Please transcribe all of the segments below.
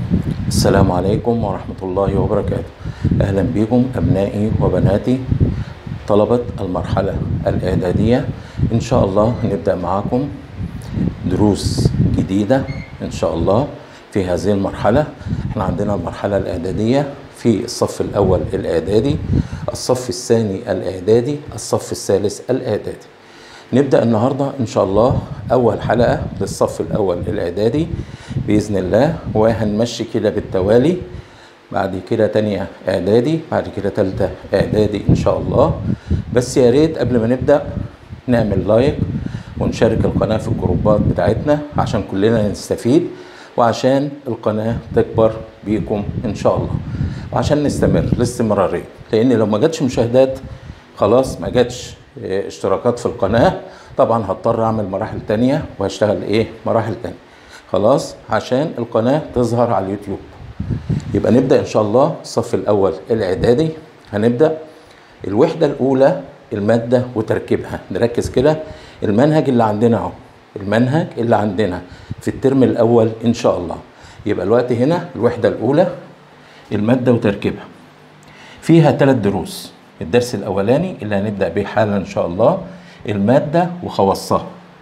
السلام عليكم ورحمة الله وبركاته أهلا بكم أبنائي وبناتي طلبة المرحلة الإعدادية إن شاء الله نبدأ معاكم دروس جديدة إن شاء الله في هذه المرحلة احنا عندنا المرحلة الإعدادية في الصف الأول الإعدادي الصف الثاني الإعدادي الصف الثالث الإعدادي نبدأ النهاردة إن شاء الله أول حلقة للصف الأول الإعدادي بإذن الله وهنمشي كده بالتوالي بعد كده تانية إعدادي بعد كده تالتة إعدادي إن شاء الله بس يا ريت قبل ما نبدأ نعمل لايك ونشارك القناة في الجروبات بتاعتنا عشان كلنا نستفيد وعشان القناة تكبر بيكم إن شاء الله وعشان نستمر الاستمرارية لأن لو ما جاتش مشاهدات خلاص ما جاتش اه، اشتراكات في القناة طبعا هضطر أعمل مراحل تانية وهشتغل إيه مراحل تانية خلاص عشان القناة تظهر على اليوتيوب يبقى نبدأ إن شاء الله الصف الأول الإعدادي هنبدأ الوحدة الأولى المادة وتركيبها نركز كده المنهج اللي عندنا أهو المنهج اللي عندنا في الترم الأول إن شاء الله يبقى الوقت هنا الوحدة الأولى المادة وتركيبها فيها ثلاث دروس الدرس الأولاني اللي هنبدأ به حالا إن شاء الله المادة وخواصها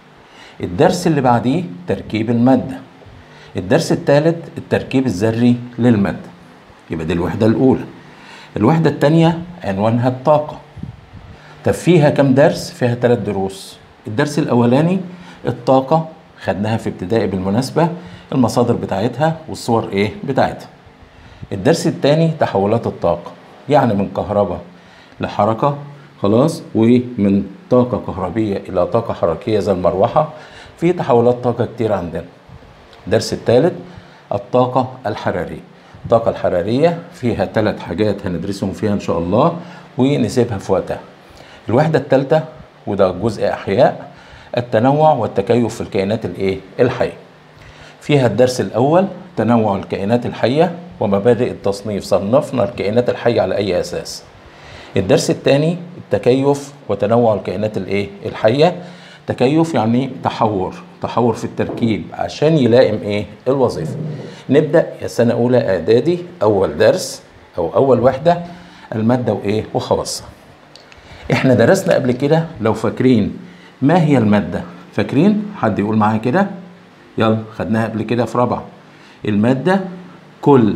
الدرس اللي بعديه تركيب المادة الدرس الثالث التركيب الذري للمادة يبقى دي الوحدة الأولى الوحدة الثانية عنوانها الطاقة طب فيها كم درس؟ فيها ثلاث دروس الدرس الأولاني الطاقة خدناها في ابتدائي بالمناسبة المصادر بتاعتها والصور إيه بتاعتها الدرس الثاني تحولات الطاقة يعني من كهرباء لحركة خلاص ومن طاقة كهربية إلى طاقة حركية زي المروحة في تحولات طاقة كتير عندنا الدرس الثالث الطاقة الحرارية الطاقة الحرارية فيها ثلاث حاجات هندرسهم فيها إن شاء الله ونسيبها في وقتها الوحدة الثالثة وده جزء أحياء التنوع والتكيف في الكائنات الإيه الحية فيها الدرس الأول تنوع الكائنات الحية ومبادئ التصنيف صنفنا الكائنات الحية على أي أساس الدرس الثاني التكيف وتنوع الكائنات الايه الحيه تكيف يعني تحور تحور في التركيب عشان يلائم ايه الوظيفه نبدا يا سنه اولى اعدادي اول درس او اول وحده الماده وايه وخواصها احنا درسنا قبل كده لو فاكرين ما هي الماده فاكرين حد يقول معايا كده يلا خدناها قبل كده في رابعه الماده كل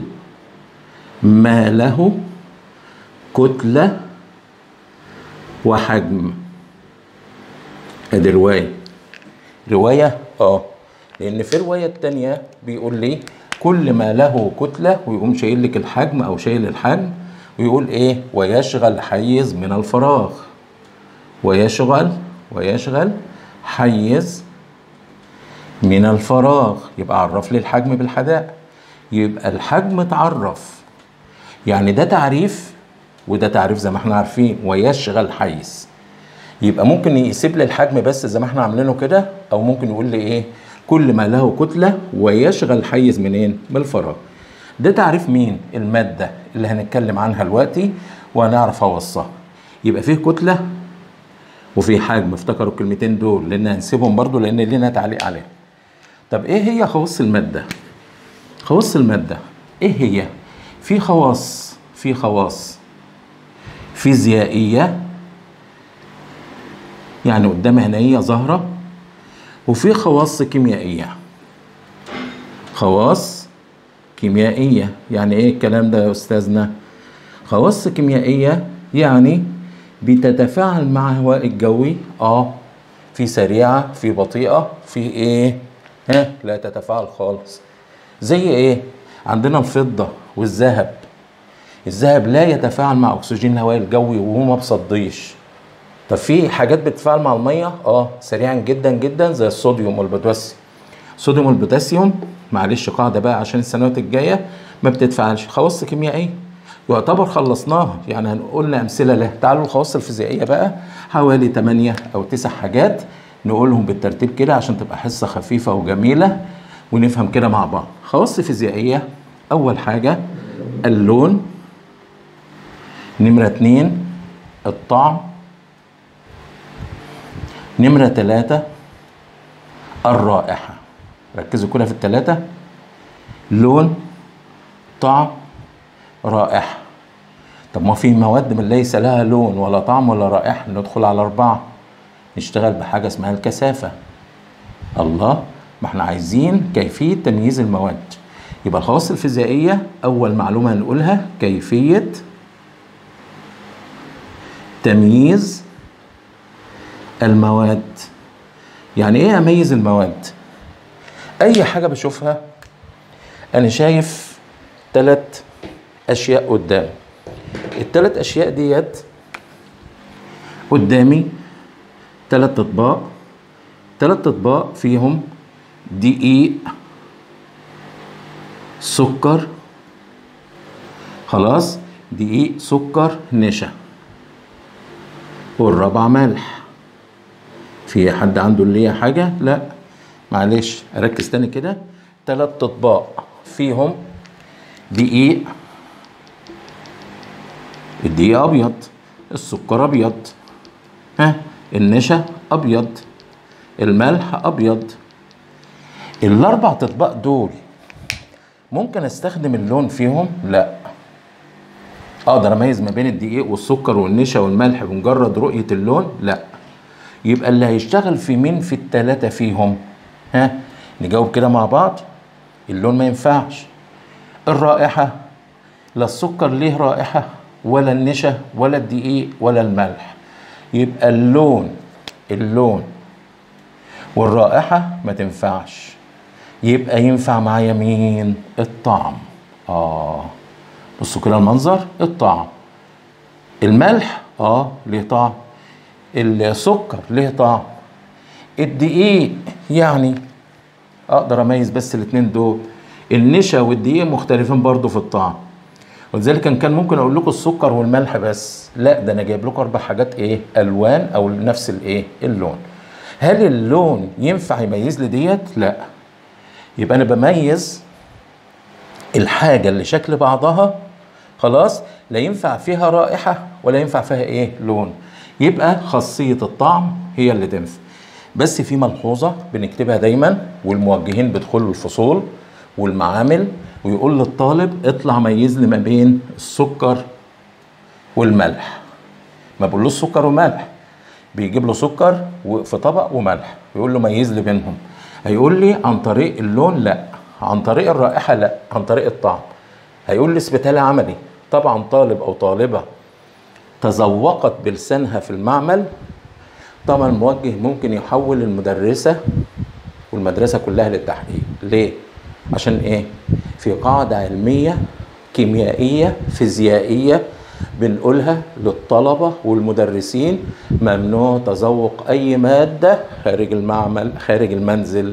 ما له كتلة وحجم ادي رواية رواية اه لان في الرواية التانية بيقول لي كل ما له كتلة ويقوم شايل لك الحجم او شايل الحجم ويقول ايه ويشغل حيز من الفراغ ويشغل ويشغل حيز من الفراغ يبقى عرف لي الحجم بالحداء يبقى الحجم اتعرف يعني ده تعريف وده تعريف زي ما احنا عارفين ويشغل حيز يبقى ممكن يسيب لي الحجم بس زي ما احنا عاملينه كده او ممكن يقول لي ايه كل ما له كتله ويشغل حيز منين من الفراغ ده تعريف مين الماده اللي هنتكلم عنها دلوقتي وهنعرف اوصها يبقى فيه كتله وفيه حجم افتكروا الكلمتين دول لان هنسيبهم برضو لان لنا تعليق عليهم طب ايه هي خواص الماده خواص الماده ايه هي في خواص في خواص فيزيائية يعني قدامها هنا هي ظاهرة وفي خواص كيميائية خواص كيميائية يعني ايه الكلام ده يا استاذنا خواص كيميائية يعني بتتفاعل مع الهواء الجوي اه في سريعة في بطيئة في ايه ها لا تتفاعل خالص زي ايه عندنا الفضة والذهب الذهب لا يتفاعل مع اكسجين الهواء الجوي وهو ما بصديش طب في حاجات بتتفاعل مع الميه اه سريعا جدا جدا زي الصوديوم والبوتاسيوم الصوديوم والبوتاسيوم معلش قاعده بقى عشان السنوات الجايه ما بتتفاعلش خواص كيميائيه يعتبر خلصناها يعني هنقول امثله له تعالوا الخواص الفيزيائيه بقى حوالي 8 او 9 حاجات نقولهم بالترتيب كده عشان تبقى حصه خفيفه وجميله ونفهم كده مع بعض خواص فيزيائيه اول حاجه اللون نمرة اتنين الطعم نمرة تلاتة الرائحة ركزوا كده في التلاتة لون طعم رائحة طب ما في مواد من ليس لها لون ولا طعم ولا رائحة ندخل على أربعة نشتغل بحاجة اسمها الكثافة الله ما احنا عايزين كيفية تمييز المواد يبقى الخواص الفيزيائية أول معلومة هنقولها كيفية تمييز المواد يعني ايه اميز المواد اي حاجه بشوفها انا شايف ثلاث اشياء قدامي الثلاث اشياء ديت قدامي ثلاث اطباق ثلاث اطباق فيهم دقيق سكر خلاص دقيق سكر نشا والرابعه ملح في حد عنده اللي هي حاجة؟ لا معلش أركز تاني كده تلات أطباق فيهم دقيق الدقيق أبيض السكر أبيض ها النشا أبيض الملح أبيض الأربع أطباق دول ممكن أستخدم اللون فيهم؟ لا أقدر أميز ما بين الدقيق والسكر والنشا والملح بمجرد رؤية اللون؟ لأ يبقى اللي هيشتغل في مين في التلاتة فيهم ها نجاوب كده مع بعض اللون ما ينفعش الرائحة لا السكر ليه رائحة ولا النشا ولا الدقيق ولا الملح يبقى اللون اللون والرائحة ما تنفعش يبقى ينفع معايا مين الطعم اه بصوا كده المنظر الطعم الملح اه ليه طعم السكر ليه طعم الدقيق يعني اقدر اميز بس الاتنين دول النشا والدقيق مختلفين برضو في الطعم ولذلك كان كان ممكن اقول لكم السكر والملح بس لا ده انا جايب لكم اربع حاجات ايه الوان او نفس الايه اللون هل اللون ينفع يميز لي ديت لا يبقى انا بميز الحاجه اللي شكل بعضها خلاص لا ينفع فيها رائحه ولا ينفع فيها ايه لون يبقى خاصية الطعم هي اللي تنفع بس في ملحوظة بنكتبها دايما والموجهين بيدخلوا الفصول والمعامل ويقول للطالب اطلع ميز لي ما بين السكر والملح ما بقولوش سكر وملح بيجيب له سكر في طبق وملح يقول له ميز لي بينهم هيقول لي عن طريق اللون لا عن طريق الرائحة لا عن طريق الطعم هيقول لي اثبتها لي عملي طبعا طالب او طالبة تذوقت بلسانها في المعمل طبعا الموجه ممكن يحول المدرسة والمدرسة كلها للتحقيق ليه؟ عشان ايه؟ في قاعدة علمية كيميائية فيزيائية بنقولها للطلبة والمدرسين ممنوع تذوق أي مادة خارج المعمل خارج المنزل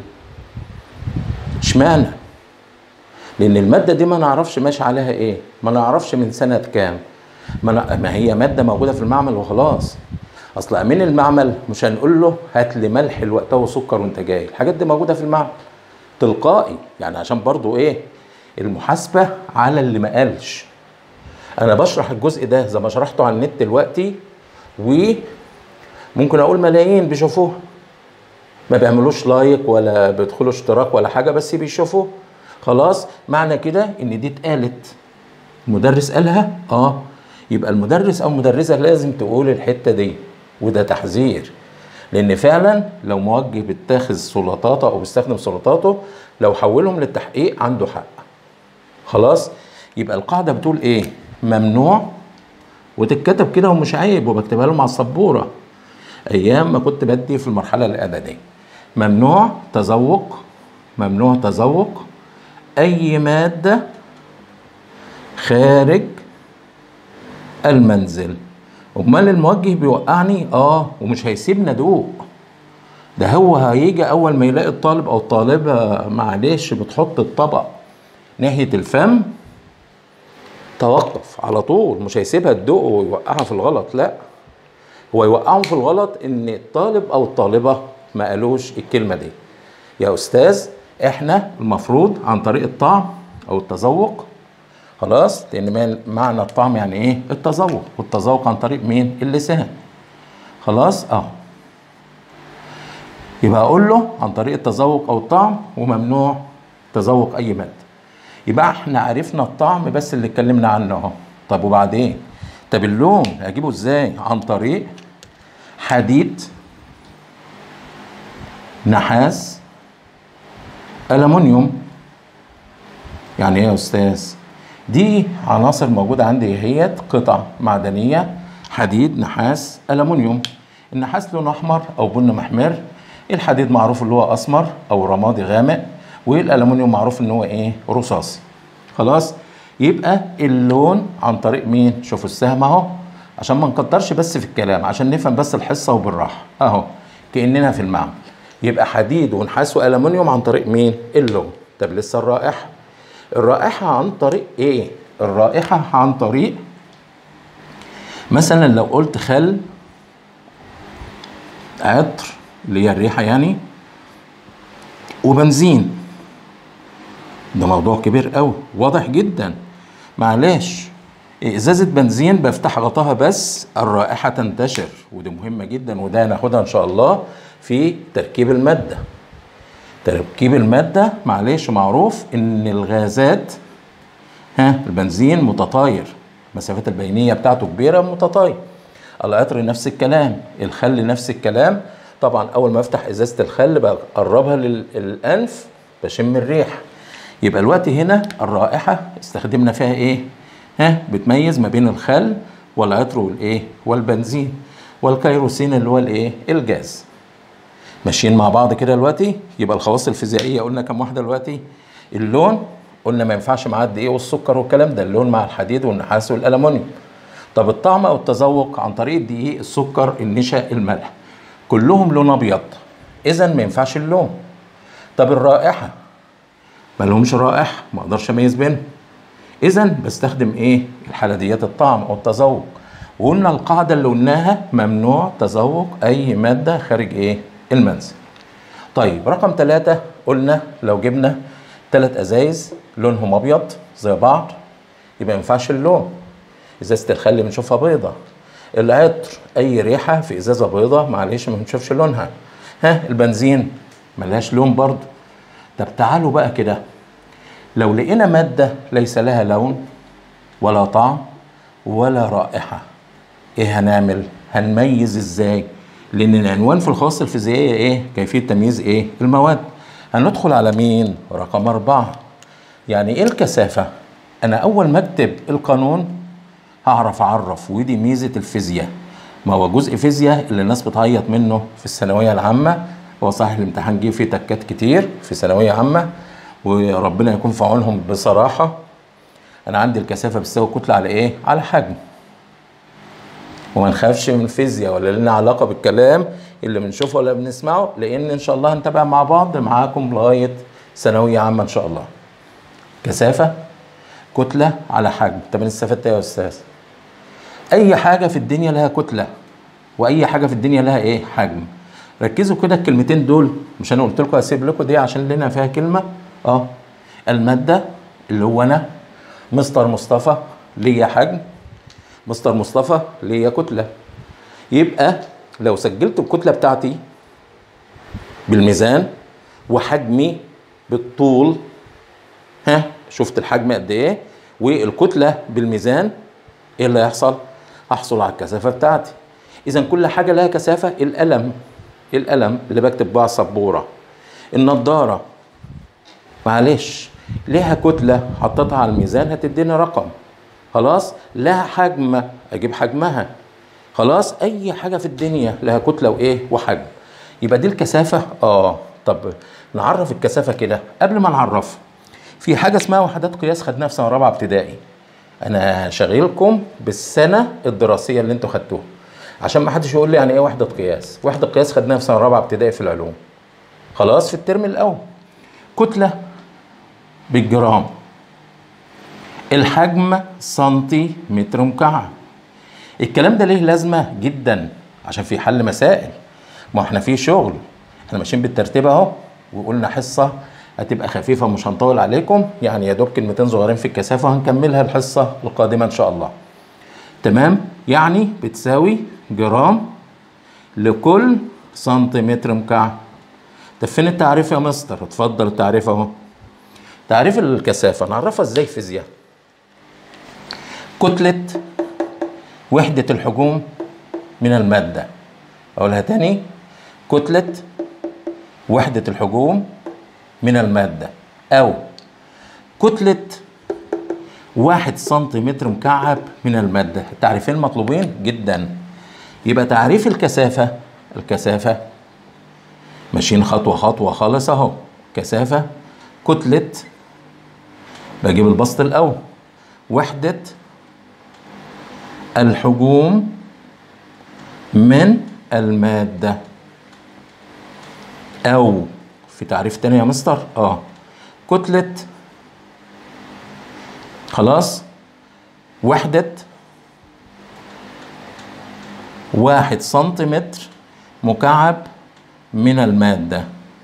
اشمعنى؟ لأن المادة دي ما نعرفش ماشي عليها إيه؟ ما نعرفش من سنة كام؟ ما, ما هي مادة موجودة في المعمل وخلاص أصل أمين المعمل مش هنقول له هات لي ملح الوقت وسكر وأنت جاي الحاجات دي موجودة في المعمل تلقائي يعني عشان برضو إيه؟ المحاسبة على اللي ما قالش انا بشرح الجزء ده زي ما شرحته على النت دلوقتي وممكن اقول ملايين بيشوفوه ما بيعملوش لايك ولا بيدخلوا اشتراك ولا حاجه بس بيشوفوه خلاص معنى كده ان دي اتقالت المدرس قالها اه يبقى المدرس او المدرسه لازم تقول الحته دي وده تحذير لان فعلا لو موجه بيتاخذ سلطاته او بيستخدم سلطاته لو حولهم للتحقيق عنده حق خلاص يبقى القاعده بتقول ايه ممنوع وتتكتب كده ومش عيب وبكتبها لهم على السبوره ايام ما كنت بدي في المرحله الاعداديه ممنوع تذوق ممنوع تذوق اي ماده خارج المنزل امال الموجه بيوقعني اه ومش هيسيبنا دوق ده هو هيجي اول ما يلاقي الطالب او الطالبه معلش بتحط الطبق ناحيه الفم توقف على طول مش هيسيبها تدوق ويوقعها في الغلط لا هو يوقعهم في الغلط ان الطالب او الطالبه ما قالوش الكلمه دي يا استاذ احنا المفروض عن طريق الطعم او التذوق خلاص لان معنى الطعم يعني ايه التذوق والتذوق عن طريق مين اللسان خلاص اه يبقى اقول له عن طريق التذوق او الطعم وممنوع تذوق اي ماده يبقى احنا عرفنا الطعم بس اللي اتكلمنا عنه اهو طب وبعدين طب اللون هجيبه ازاي عن طريق حديد نحاس ألمونيوم يعني ايه يا استاذ دي عناصر موجودة عندي هي قطع معدنية حديد نحاس ألمونيوم النحاس لونه أحمر أو بني محمر الحديد معروف اللي هو أسمر أو رمادي غامق والألمونيوم معروف إن هو إيه رصاصي خلاص يبقى اللون عن طريق مين شوفوا السهم أهو عشان ما نكترش بس في الكلام عشان نفهم بس الحصة وبالراحة أهو كأننا في المعمل يبقى حديد ونحاس وألمونيوم عن طريق مين اللون طب لسه الرائحة الرائحة عن طريق ايه؟ الرائحة عن طريق مثلا لو قلت خل عطر اللي هي الريحة يعني وبنزين ده موضوع كبير قوي واضح جدا معلش ازازة بنزين بفتح غطاها بس الرائحة تنتشر ودي مهمة جدا وده هناخدها ان شاء الله في تركيب المادة تركيب المادة معلش معروف ان الغازات ها البنزين متطاير المسافات البينية بتاعته كبيرة متطاير العطر نفس الكلام الخل نفس الكلام طبعا اول ما افتح ازازة الخل بقربها للانف بشم الريح يبقى الوقت هنا الرائحة استخدمنا فيها ايه ها بتميز ما بين الخل والعطر والايه والبنزين والكيروسين اللي هو الايه الجاز ماشيين مع بعض كده دلوقتي يبقى الخواص الفيزيائيه قلنا كم واحده دلوقتي اللون قلنا ما ينفعش معاه الدقيق والسكر والكلام ده اللون مع الحديد والنحاس والالومنيوم طب الطعم او التذوق عن طريق الدقيق السكر النشا الملح كلهم لون ابيض اذا ما ينفعش اللون طب الرائحه ما لهمش رائحه ما اقدرش اميز بينهم اذا بستخدم ايه الحلاديات الطعم او التذوق وقلنا القاعده اللي قلناها ممنوع تذوق اي ماده خارج ايه المنزل طيب رقم ثلاثة قلنا لو جبنا ثلاث ازايز لونهم ابيض زي بعض يبقى ما ينفعش اللون ازازه الخل بنشوفها بيضه العطر اي ريحه في ازازه بيضه معلش ما بنشوفش لونها ها البنزين ملهاش لون برضه طب تعالوا بقى كده لو لقينا ماده ليس لها لون ولا طعم ولا رائحه ايه هنعمل هنميز ازاي لان العنوان في الخواص الفيزيائيه ايه كيفيه تمييز ايه المواد هندخل على مين رقم أربعة يعني ايه الكثافه انا اول ما اكتب القانون هعرف اعرف ودي ميزه الفيزياء ما هو جزء فيزياء اللي الناس بتعيط منه في الثانويه العامه هو صحيح الامتحان جه فيه تكات كتير في ثانويه عامه وربنا يكون في عونهم بصراحه انا عندي الكثافه بتساوي كتله على ايه على حجم وما نخافش من الفيزياء ولا لنا علاقه بالكلام اللي بنشوفه ولا بنسمعه لان ان شاء الله هنتابع مع بعض معاكم لغايه ثانويه عامه ان شاء الله كثافه كتله على حجم طب انا استفدت ايه يا استاذ اي حاجه في الدنيا لها كتله واي حاجه في الدنيا لها ايه حجم ركزوا كده الكلمتين دول مش انا قلت لكم هسيب لكم دي عشان لنا فيها كلمه اه الماده اللي هو انا مستر مصطفى ليا حجم مستر مصطفى ليا كتله يبقى لو سجلت الكتله بتاعتي بالميزان وحجمي بالطول ها شفت الحجم قد ايه والكتله بالميزان ايه اللي هيحصل هحصل على الكثافه بتاعتي اذا كل حاجه لها كثافه القلم القلم اللي بكتب بها سبوره النضاره معلش ليها كتله حطيتها على الميزان هتديني رقم خلاص لها حجم اجيب حجمها خلاص اي حاجه في الدنيا لها كتله وايه وحجم يبقى دي الكثافه اه طب نعرف الكثافه كده قبل ما نعرفها في حاجه اسمها وحدات قياس خدناها في سنه رابعه ابتدائي انا شغيلكم بالسنه الدراسيه اللي انتوا خدتوها عشان ما حدش يقول لي يعني ايه وحده قياس وحده قياس خدناها في سنه رابعه ابتدائي في العلوم خلاص في الترم الاول كتله بالجرام الحجم سنتي متر مكعب الكلام ده ليه لازمه جدا عشان في حل مسائل ما احنا في شغل احنا ماشيين بالترتيب اهو وقلنا حصه هتبقى خفيفه مش هنطول عليكم يعني يا دوب كلمتين صغيرين في الكثافه وهنكملها الحصه القادمه ان شاء الله تمام يعني بتساوي جرام لكل سنتيمتر مكعب طب فين التعريف يا مستر اتفضل التعريف اهو تعريف الكثافة نعرفها ازاي فيزياء كتلة وحدة الحجوم من المادة أقولها تاني كتلة وحدة الحجوم من المادة أو كتلة واحد سنتيمتر مكعب من المادة التعريفين مطلوبين جدا يبقى تعريف الكثافة الكثافة ماشيين خطوة خطوة خالص أهو كثافة كتلة بجيب البسط الأول وحدة الحجوم من المادة أو في تعريف تاني يا مستر اه كتلة خلاص وحدة واحد سنتيمتر مكعب من المادة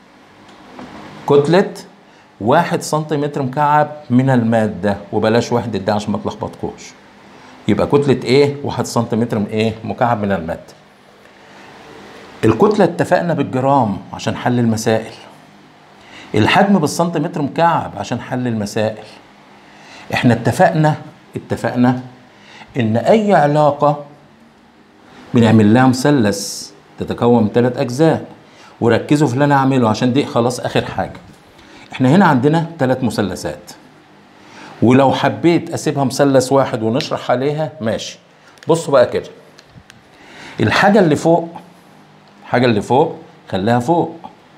كتلة واحد سنتيمتر مكعب من المادة وبلاش وحدة ده عشان ما تلخبطكوش يبقى كتلة ايه؟ واحد سنتيمتر من ايه؟ مكعب من المادة الكتلة اتفقنا بالجرام عشان حل المسائل الحجم بالسنتيمتر مكعب عشان حل المسائل احنا اتفقنا اتفقنا ان اي علاقة بنعمل لها مثلث تتكون من ثلاث اجزاء وركزوا في اللي انا اعمله عشان دي خلاص اخر حاجة احنا هنا عندنا ثلاث مثلثات ولو حبيت اسيبها مثلث واحد ونشرح عليها ماشي بصوا بقى كده الحاجة اللي فوق الحاجة اللي فوق خليها فوق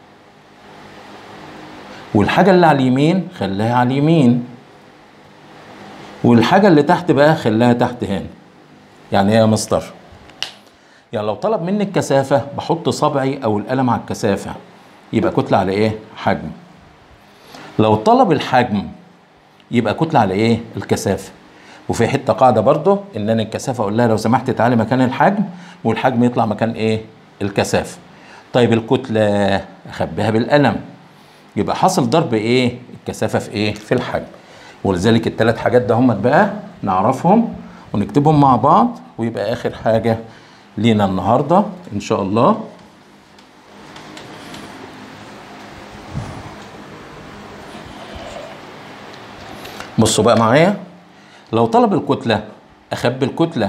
والحاجة اللي على اليمين خليها على اليمين والحاجة اللي تحت بقى خليها تحت هنا يعني ايه يا مستر يعني لو طلب مني الكثافة بحط صبعي أو القلم على الكثافة يبقى كتلة على إيه؟ حجم. لو طلب الحجم يبقى كتلة على إيه؟ الكثافة. وفي حتة قاعدة برضه إن أنا الكثافة أقول لها لو سمحت تعالي مكان الحجم والحجم يطلع مكان إيه؟ الكثافة. طيب الكتلة أخبيها بالقلم. يبقى حاصل ضرب إيه؟ الكثافة في إيه؟ في الحجم. ولذلك الثلاث حاجات ده هم بقى نعرفهم ونكتبهم مع بعض ويبقى آخر حاجة لينا النهارده ان شاء الله بصوا بقى معايا لو طلب الكتلة أخبي الكتلة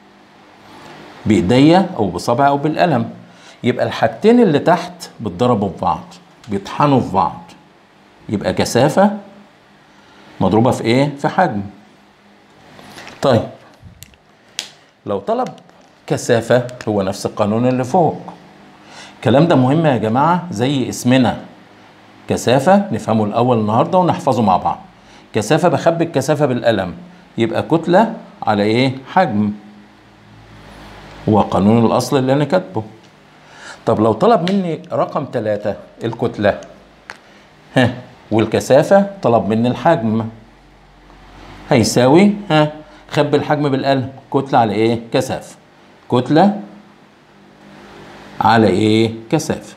بإيديا أو بصبع أو بالقلم يبقى الحاجتين اللي تحت بيتضربوا في بعض بيطحنوا في بعض يبقى كثافة مضروبة في إيه؟ في حجم طيب لو طلب كثافة هو نفس القانون اللي فوق الكلام ده مهم يا جماعة زي اسمنا كثافة نفهمه الأول النهاردة ونحفظه مع بعض كثافة بخبي الكثافة بالقلم يبقى كتلة على إيه؟ حجم هو قانون الأصل اللي أنا كاتبه طب لو طلب مني رقم ثلاثة الكتلة ها والكثافة طلب مني الحجم هيساوي ها خبي الحجم بالقلم كتلة على إيه؟ كثافة كتلة على ايه كثافة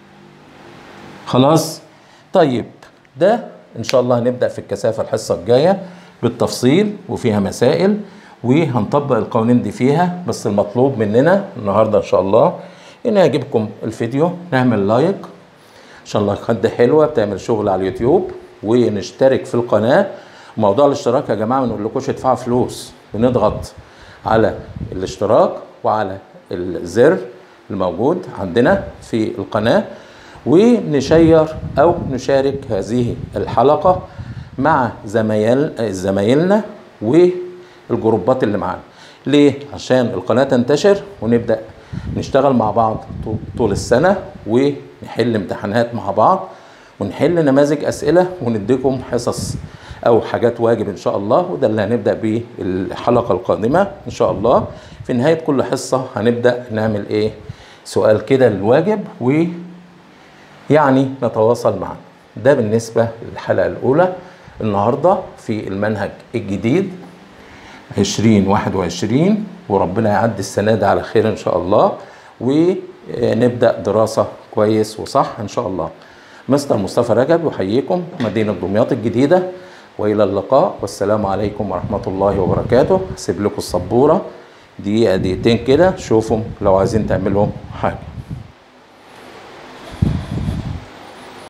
خلاص طيب ده ان شاء الله هنبدأ في الكثافة الحصة الجاية بالتفصيل وفيها مسائل وهنطبق القوانين دي فيها بس المطلوب مننا النهاردة ان شاء الله ان يعجبكم الفيديو نعمل لايك ان شاء الله خد حلوة بتعمل شغل على اليوتيوب ونشترك في القناة موضوع الاشتراك يا جماعة ما نقولكوش ادفعوا فلوس بنضغط على الاشتراك وعلى الزر الموجود عندنا في القناة ونشير أو نشارك هذه الحلقة مع زمايل زمايلنا والجروبات اللي معانا ليه؟ عشان القناة تنتشر ونبدأ نشتغل مع بعض طول السنة ونحل امتحانات مع بعض ونحل نماذج أسئلة ونديكم حصص او حاجات واجب ان شاء الله وده اللي هنبدا بيه الحلقه القادمه ان شاء الله في نهايه كل حصه هنبدا نعمل ايه سؤال كده للواجب ويعني نتواصل معا ده بالنسبه للحلقه الاولى النهارده في المنهج الجديد 2021 وربنا يعدي السنه دي على خير ان شاء الله ونبدا دراسه كويس وصح ان شاء الله مستر مصطفى رجب يحييكم مدينه دمياط الجديده والى اللقاء والسلام عليكم ورحمه الله وبركاته هسيب لكم السبوره دقيقه دقيقتين كده شوفوا لو عايزين تعملوا حاجه